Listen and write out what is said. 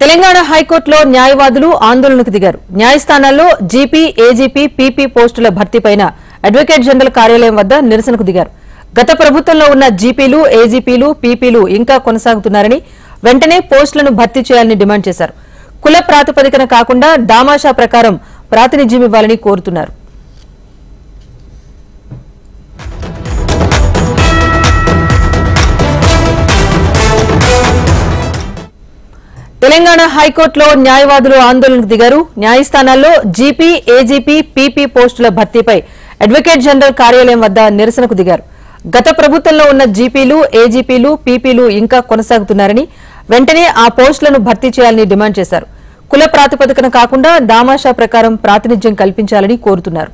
తెలంగాణ హైకోర్టులో న్యాయవాదులు ఆందోళనకు దిగారు న్యాయస్థానాల్లో జీపీ ఏజీపీ పీపీ పోస్టుల భర్తీపైన అడ్వకేట్ జనరల్ కార్యాలయం వద్ద నిరసనకు దిగారు గత ప్రభుత్వంలో ఉన్న జీపీలు ఏజీపీలు పీపీలు ఇంకా కొనసాగుతున్నారని వెంటనే పోస్టులను భర్తీ చేయాలని డిమాండ్ చేశారు కుల ప్రాతిపదికన కాకుండా దామాషా ప్రకారం ప్రాతినిధ్యం ఇవ్వాలని కోరుతున్నారు తెలంగాణ హైకోర్టులో న్యాయవాదులు ఆందోళనకు దిగారు న్యాయస్థానాల్లో జీపీ ఏజీపీ పీపీ పోస్టుల భర్తీపై అడ్వకేట్ జనరల్ కార్యాలయం వద్ద నిరసనకు దిగారు గత ప్రభుత్వంలో ఉన్న జీపీలు ఏజీపీలు పీపీలు ఇంకా కొనసాగుతున్నారని వెంటనే ఆ పోస్టులను భర్తీ చేయాలని డిమాండ్ చేశారు కుల ప్రాతిపదికన కాకుండా దామాషా ప్రకారం ప్రాతినిధ్యం కల్పించాలని కోరుతున్నారు